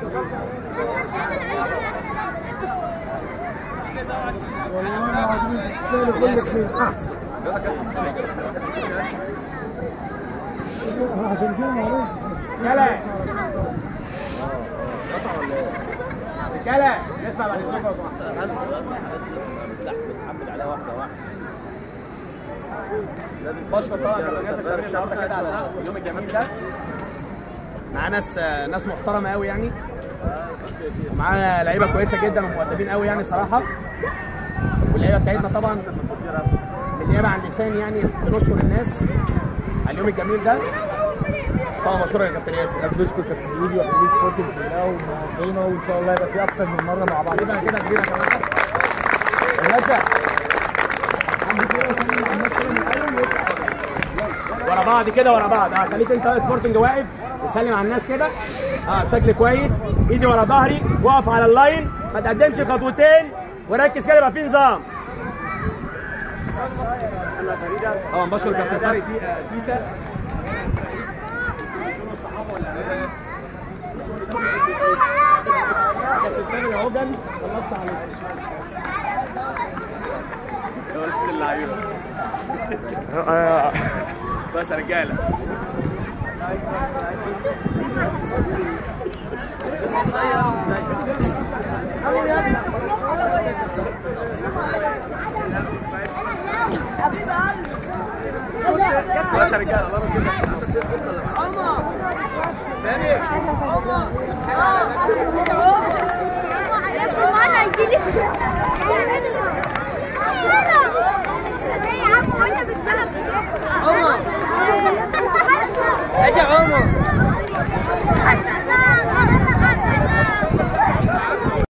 والله العظيم تستاهل كل خير احسن عشان كده معروف رجاله رجاله نسمع بعد اذنكم لو سمحت بتحمل عليها واحده واحده بشكر طبعا الناس اللي النهارده كده على اليوم الجميل ده معاه ناس ناس محترمه قوي يعني معاه لعيبه كويسه جدا ومؤدبين قوي يعني بصراحه واللعيبه بتاعتنا طبعا بالنيابه عن لسان يعني بنشكر الناس على اليوم الجميل ده طبعا مشكور يا كابتن ياسر بشكر كابتن زيدي وحبيب سبورتنج كلها ومنورينا وان شاء الله يبقى في اكتر من مره مع بعض كده كده كبيره كمان يا باشا ورا بعض كده ورا بعض اه خليك انت سبورتنج واقف تسلم على الناس كده اه بشكل كويس ايدي ورا ظهري واقف على اللاين ما تقدمش خطوتين وركز كده يبقى في نظام طبعا بشكر كابتن طارق تي- آه، تيتا كابتن تامر اهو جنبي خلصت عليك ولد اللعيبه بس يا رجاله